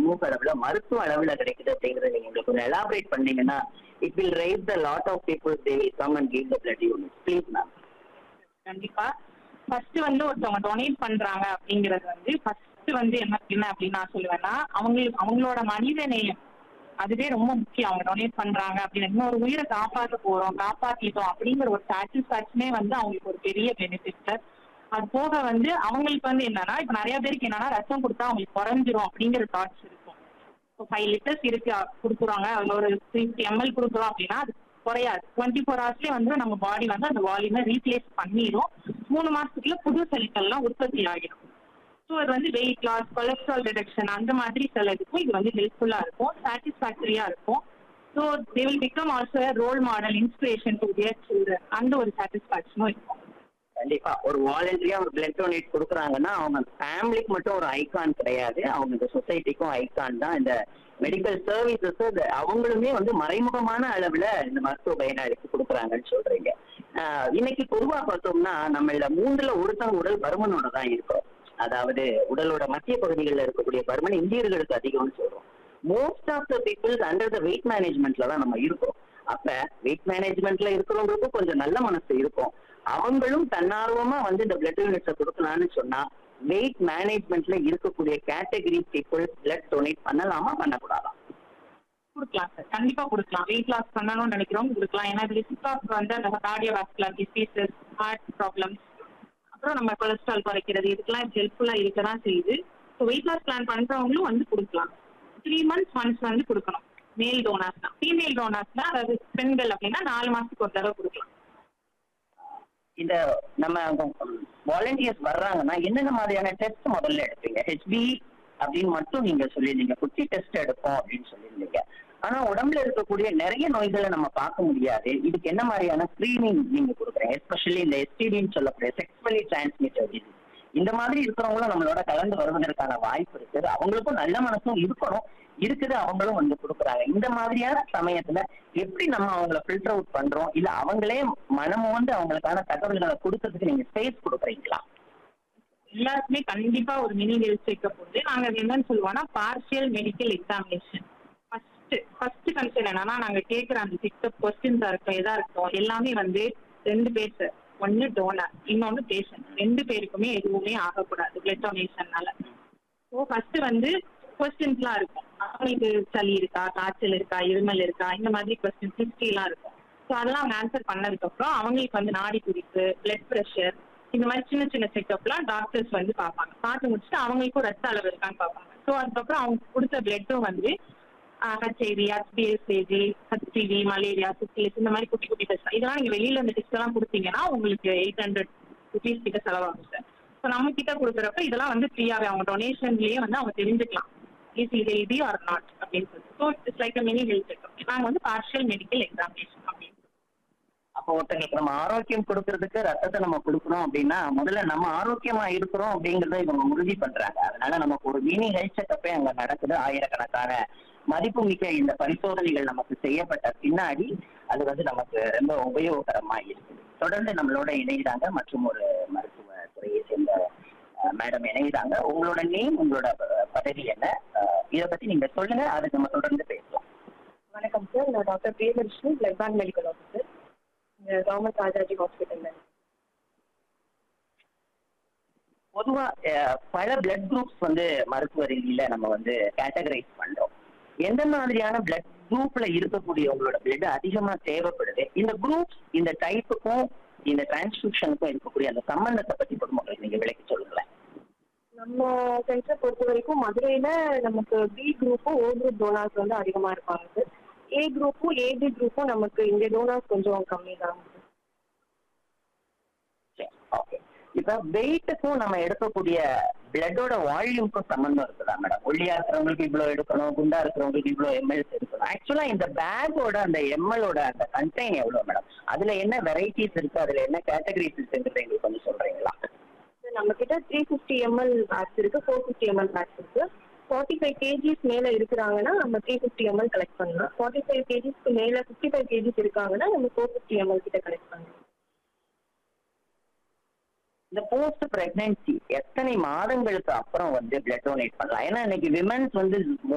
சமூக அளவுல மருத்துவ அளவுல கிடைக்குது அப்படிங்கறத நீங்க எங்களுக்கு கொஞ்சம் எலாபரேட் பண்ணீங்கன்னா it will rise the lot of people they will come and give the blood unit please ma'am கண்டிப்பா ஃபர்ஸ்ட் வந்து ஒருத்தவங்க டொனேட் பண்றாங்க அப்படிங்கிறது வந்து ஃபர்ஸ்ட் வந்து என்ன என்ன அப்படின்னு நான் சொல்லுவேன்னா அவங்களுக்கு அவங்களோட மனித நேயம் அதுவே ரொம்ப முக்கியம் அவங்க டொனேட் பண்றாங்க அப்படின்னு இன்னொரு உயிரை காப்பாற்ற போறோம் காப்பாத்திட்டோம் அப்படிங்கிற ஒரு சாட்டிஸ்பாக்சனே வந்து அவங்களுக்கு ஒரு பெரிய பெனிஃபிட் அது போக வந்து அவங்களுக்கு வந்து என்னன்னா இப்ப நிறைய பேருக்கு என்னன்னா ரத்தம் கொடுத்தா அவங்களுக்கு குறைஞ்சிரும் அப்படிங்கிற தாட்ஸ் இருக்கும் இப்போ ஃபைவ் லிட்டர்ஸ் இருக்கு அ- கொடுக்குறாங்க அதுல ஒரு ஃபிஃப்டி எம்எல் கொடுக்குறோம் அப்படின்னா அது குறையாது டுவெண்ட்டி ஃபோர் ஹவர்ஸ்லேயே வந்து நம்ம பாடி வந்து அந்த வால்யூமை ரீப்ளேஸ் பண்ணிடும் மூணு மாசத்துக்குள்ள புது செல்கள்லாம் உற்பத்தி ஆகிடும் ஸோ அது வந்து வெயிட் லாஸ் கொலஸ்ட்ரால் ரிடக்ஷன் அந்த மாதிரி சில இதுக்கும் இது வந்து ஹெல்ப்ஃபுல்லா இருக்கும் சாட்டிஸ்ஃபேக்டரியா இருக்கும் so they will become also role model inspiration to their children அந்த ஒரு சாட்டிஸ்ஃபேக்ஷனும் இருக்கும் கண்டிப்பா ஒரு வாலண்டரியா ஒரு பிளட் டொனேட் கொடுக்குறாங்கன்னா அவங்க ஃபேமிலிக்கு மட்டும் ஒரு ஐகான் கிடையாது அவங்க இந்த சொசைட்டிக்கும் ஐகான் தான் இந்த மெடிக்கல் சர்வீசஸ் அவங்களுமே வந்து மறைமுகமான அளவுல இந்த மருத்துவ பயனாளிக்கு கொடுக்குறாங்கன்னு சொல்றீங்க ஆஹ் இன்னைக்கு பொதுவா பார்த்தோம்னா நம்மள மூன்றுல ஒருத்தவங்க உடல் பருமனோட தான் இருக்கும் அதாவது உடலோட மத்திய பகுதிகளில் இருக்கக்கூடிய பருமன் இந்தியர்களுக்கு அதிகம்னு சொல்றோம் most of the peoples under the weight மேனேஜ்மெண்ட்ல தான் நம்ம இருக்கோம் அப்ப வெயிட் மேனேஜ்மெண்ட்ல இருக்கிறவங்களுக்கும் கொஞ்சம் நல்ல மனசு இருக்கும் அவங்களும் தன்னார்வமா வந்து இந்த பிளட் யூனிட்ஸை கொடுக்கலாம்னு சொன்னா வெயிட் மேனேஜ்மெண்ட்ல இருக்கக்கூடிய கேட்டகரி பீப்புள் பிளட் டொனேட் பண்ணலாமா பண்ணக்கூடாதா கொடுக்கலாம் சார் கண்டிப்பா கொடுக்கலாம் வெயிட் லாஸ் பண்ணணும்னு நினைக்கிறோம் கொடுக்கலாம் ஏன்னா ரிஸ்க் ஆஃப் வந்து அந்த கார்டியோவாஸ்குலர் டிசீசஸ் ஹார்ட் ப்ராப்ளம்ஸ் அப்புறம் நம்ம கொலஸ்ட்ரால் குறைக்கிறது இதுக்கெல்லாம் ஹெல்ப்ஃபுல்லா இருக்க தான் செய்யுது ஸோ வெயிட் லாஸ் பிளான் பண்றவங்களும் வந்து கொடுக்கலாம் த்ரீ மந்த்ஸ் ஒன்ஸ் வந்து கொடுக்கணும் மேல் டோனாஸ் தான் ஃபீமேல் டோனாஸ் தான் அதாவது பெண்கள் அப்படின்னா நாலு மாசத்துக்கு ஒரு தடவை கொடுக்கலாம் இந்த நம்ம வாலண்டியர்ஸ் வர்றாங்கன்னா என்னென்ன மாதிரியான டெஸ்ட் முதல்ல எடுப்பீங்க ஹெச்பி அப்படின்னு மட்டும் நீங்க சொல்லியிருந்தீங்க குட்டி டெஸ்ட் எடுப்போம் அப்படின்னு சொல்லியிருந்தீங்க ஆனா உடம்புல இருக்கக்கூடிய நிறைய நோய்களை நம்ம பார்க்க முடியாது இதுக்கு என்ன மாதிரியான ஸ்கிரீனிங் நீங்க கொடுக்குறீங்க எஸ்பெஷலி இந்த எஸ்டிடின்னு சொல்லக்கூடிய செக்ஸ்வலி டிரான்ஸ்மிட்டட் டிசீஸ் இந்த மாதிரி இருக்கிறவங்களும் நம்மளோட கலந்து வருவதற்கான வாய்ப்பு இருக்குது அவங்களுக்கும் நல்ல மனசும் இருக்கணும் இருக்குது அவங்களும் வந்து கொடுக்குறாங்க இந்த மாதிரியான சமயத்துல எப்படி நம்ம அவங்கள ஃபில்டர் அவுட் பண்றோம் இல்ல அவங்களே மனம் வந்து அவங்களுக்கான தகவல்களை கொடுக்கறதுக்கு நீங்க ஸ்பேஸ் கொடுக்குறீங்களா எல்லாருக்குமே கண்டிப்பா ஒரு மினி ஹெல்த் செக்அப் உண்டு நாங்க அது என்னன்னு சொல்லுவோம்னா partial medical examination first first concern என்னன்னா நாங்க கேட்குற அந்த செக்அப் கொஸ்டின்ஸா இருக்கட்டும் எதா இருக்கட்டும் எல்லாமே வந்து ரெண்டு பேர் சார் ஒன்னு டோனர் இன்னொன்னு பேஷண்ட் ரெண்டு பேருக்குமே எதுவுமே ஆகக்கூடாது பிளட் டொனேஷன்னால ஸோ ஃபர்ஸ்ட் வந்து கொஸ்டின்ஸ்லாம் இருக்கும் அவங்களுக்கு சளி இருக்கா காய்ச்சல் இருக்கா இருமல் இருக்கா இந்த மாதிரி கொஸ்டின் ஹிஸ்ட்ரிலாம் இருக்கும் ஸோ அதெல்லாம் அவங்க ஆன்சர் பண்ணதுக்கு அப்புறம் அவங்களுக்கு வந்து நாடி துடிப்பு பிளட் ப்ரெஷர் இந்த மாதிரி சின்ன சின்ன செக்அப்லாம் டாக்டர்ஸ் வந்து பார்ப்பாங்க பார்த்து முடிச்சுட்டு அவங்களுக்கும் ரத்த அளவு இருக்கான்னு பார்ப்பாங்க ஸோ அதுக்கப்புறம் அவங்க கொடுத்த பிளட்டும் வந்து ஹெச்ஐவி ஹெச்பிஎஸ்ஏஜி ஹெச்டிவி மலேரியா சிப்பிலிஸ் இந்த மாதிரி குட்டி குட்டி டெஸ்ட் இதெல்லாம் நீங்க வெளியில இந்த டெஸ்ட் எல்லாம் கொடுத்தீங்கன்னா உங்களுக்கு எயிட் ஹண்ட்ரட் ருபீஸ் கிட்ட செலவாகும் சார் ஸோ நம்ம கிட்ட கொடுக்குறப்ப இதெல்லாம் வந்து ஃப்ரீயாவே அவங்க டொனேஷன்லயே வந்து அவங்க தெரிஞ்சுக்கலாம் இஸ் இது ஹெல்தி ஆர் நாட் அப்படின்னு சொல்லிட்டு so it's like mini health checkup நாங்க வந்து பார்ஷியல் மெடிக்கல் எக்ஸாமினேஷன் அப்படின்னு அப்போ ஒருத்தங்களுக்கு நம்ம ஆரோக்கியம் கொடுக்கறதுக்கு ரத்தத்தை நம்ம கொடுக்கணும் அப்படின்னா முதல்ல நம்ம ஆரோக்கியமா இருக்கிறோம் அப்படிங்கறத இவங்க உறுதி பண்றாங்க அதனால நமக்கு ஒரு மினி ஹெல்த் செக்கப்பே அங்க நடக்குது ஆயிரக்கணக்கான மதிப்புமிக்க இந்த பரிசோதனைகள் நமக்கு செய்யப்பட்ட பின்னாடி அது வந்து நமக்கு ரொம்ப உபயோககரமா இருக்குது தொடர்ந்து நம்மளோட இணைகிறாங்க மற்றும் ஒரு மருத்துவ துறையை சேர்ந்த மேடம் இணைகிறாங்க உங்களோட நேம் உங்களோட அஹ், பதவி என்ன அஹ், இத பத்தி நீங்க சொல்லுங்க அதுக்கு நம்ம தொடர்ந்து பேசலாம் வணக்கம் சார் நான் doctor Priyadharshini blood bank medical officer இங்கே கவர்மெண்ட் ராஜாஜி ஹாஸ்பிட்டலில் பொதுவா அஹ், பல பிளட் குரூப்ஸ் வந்து மருத்துவ ரீதியில நம்ம வந்து கேட்டகரைஸ் பண்றோம் எந்த மாதிரியான பிளட் குரூப்ல இருக்கக்கூடியவங்களோட பிளட் அதிகமா தேவைப்படுது இந்த குரூப்ஸ் இந்த டைப்புக்கும் இந்த டிரான்ஸ்கிரிப்ஷனுக்கும் இருக்கக்கூடிய அந்த சம்பந்தத்தை பத்தி பொதுமக்களுக்கு நீங்க விளக்கி சொல்லுங்களேன் நம்ம சென்டர் பொறுத்த வரைக்கும் மதுரையில் நமக்கு பி குரூப்பும் ஓ குரூப் டோனார்ஸ் வந்து அதிகமாக இருப்பாங்க சார் ஏ குரூப்பும் ஏபி குரூப்பும் நமக்கு இங்கே டோனார்ஸ் கொஞ்சம் கம்மி தான் ஓகே இப்ப வெயிட்டுக்கும் நம்ம எடுக்கக்கூடிய பிளட்டோட வால்யூம்க்கும் சம்பந்தம் இருக்குதா மேடம் ஒல்லியா இருக்கிறவங்களுக்கு இவ்வளவு எடுக்கணும் குண்டா இருக்கிறவங்களுக்கு இவ்வளவு எம்எல்ஸ் எடுக்கணும் ஆக்சுவலா இந்த பேக்கோட அந்த எம்எலோட அந்த கண்டெயின் எவ்வளவு மேடம் அதுல என்ன வெரைட்டிஸ் இருக்கு அதுல என்ன கேட்டகரிஸ் இருக்குன்றத எங்களுக்கு கொஞ்சம் சொல்றீங்களா சார் நம்ம கிட்ட த்ரீ ஃபிஃப்டி எம்எல் பேக்ஸ் இருக்கு ஃபோர் ஃபிஃப்டி எம்எல் பேக்ஸ் இருக்கு ஃபார்ட்டி ஃபைவ் கேஜிஸ் மேலே இருக்கிறாங்கன்னா நம்ம த்ரீ ஃபிஃப்டி எம்எல் கலெக்ட் பண்ணலாம் ஃபார்ட்டி ஃபைவ் கேஜிஸ்க்கு மேலே ஃபிஃப்டி ஃபைவ் கேஜிஸ் இருக்காங்கன்னா நம்ம ஃபோர் ஃபிஃப்டி எம்எல் கிட்ட கலெக்ட் பண்ணலாம் இந்த போஸ்ட் பிரெக்னன்சி எத்தனை மாதங்களுக்கு அப்புறம் வந்து பிளட் டொனேட் பண்ணலாம் ஏன்னா இன்னைக்கு விமன்ஸ் வந்து